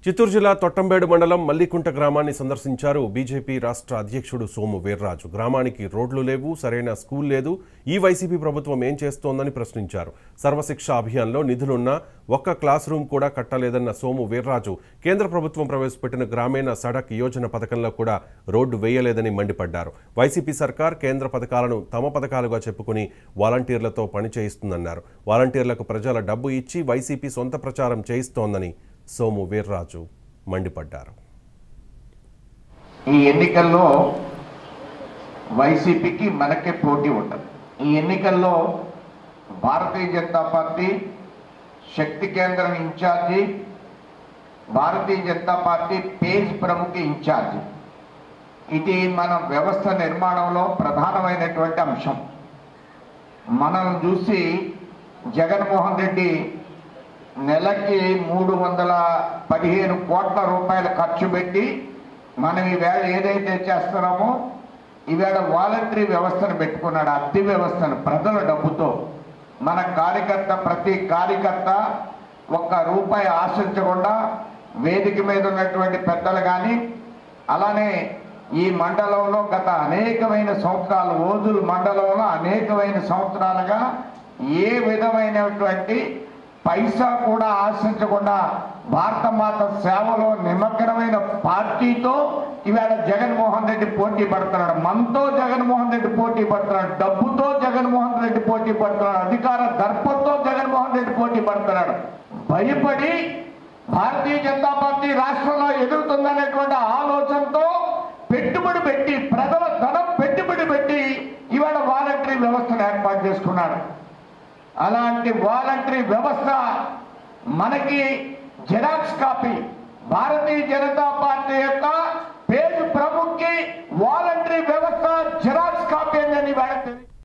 చిత్తూరు జిల్లా తొట్టంబేడు మండలం మల్లికుంట గ్రామాన్ని సందర్శించారు బీజేపీ రాష్ట్ర అధ్యక్షుడు సోము వీర్రాజు గ్రామానికి రోడ్లు లేవు సరైన స్కూల్ లేదు ఈ వైసీపీ ప్రభుత్వం ఏం చేస్తోందని ప్రశ్నించారు సర్వశిక్ష అభియాన్లో నిధులున్నా ఒక్క క్లాస్ రూమ్ కూడా కట్టలేదన్న సోము వీర్రాజు కేంద్ర ప్రభుత్వం ప్రవేశపెట్టిన గ్రామీణ సడక్ యోజన పథకంలో కూడా రోడ్డు వేయలేదని మండిపడ్డారు వైసీపీ సర్కార్ కేంద్ర పథకాలను తమ పథకాలుగా చెప్పుకుని వాలంటీర్లతో పని చేయిస్తుందన్నారు వాలంటీర్లకు ప్రజల డబ్బు ఇచ్చి వైసీపీ సొంత ప్రచారం చేయిస్తోందని సోము వీర్రాజు మండిపడ్డారు ఈ ఎన్నికల్లో వైసీపీకి మనకే పోటీ ఉండదు ఈ ఎన్నికల్లో భారతీయ జనతా పార్టీ శక్తి కేంద్రం incharge Bharatiya Janata party page ప్రముఖ ఇన్ఛార్జి ఇది మన వ్యవస్థ నిర్మాణంలో ప్రధానమైనటువంటి అంశం మనం చూసి జగన్మోహన్ రెడ్డి నెలకి మూడు వందల పదిహేను కోట్ల రూపాయలు ఖర్చు పెట్టి మనం ఈవేళ ఏదైతే చేస్తున్నామో ఈవేళ వాలంటరీ వ్యవస్థను పెట్టుకున్నాడు అద్దె వ్యవస్థను ప్రజల డబ్బుతో మన కార్యకర్త ప్రతి కార్యకర్త ఒక్క రూపాయి ఆశించకుండా వేదిక మీద ఉన్నటువంటి పెద్దలు కానీ అలానే ఈ మండలంలో గత అనేకమైన సంవత్సరాలు ఓజులు మండలంలో అనేకమైన సంవత్సరాలుగా ఏ విధమైనటువంటి పైసా కూడా ఆశించకుండా భారత మాత సేవలో నిమగ్నమైన పార్టీతో ఇవాళ జగన్మోహన్ రెడ్డి పోటీ పడుతున్నాడు మనతో జగన్మోహన్ రెడ్డి పోటీ పడుతున్నాడు డబ్బుతో జగన్మోహన్ రెడ్డి పోటీ పడుతున్నాడు అధికార దర్పంతో జగన్మోహన్ రెడ్డి పోటీ పడుతున్నాడు భయపడి భారతీయ జనతా పార్టీ రాష్ట్రంలో ఎదుగుతుందనేటువంటి ఆలోచనతో పెట్టుబడి పెట్టి ప్రజల ధనం పెట్టుబడి పెట్టి ఇవాళ వాలంటరీ వ్యవస్థను ఏర్పాటు చేసుకున్నాడు అలాంటి వాలంటరీ వ్యవస్థ మనకి xerox copy Bharatiya Janata party యొక్క పేరు ప్రముఖి వాలంటరీ వ్యవస్థ జెరాక్స్ కాపీ అని వాడితే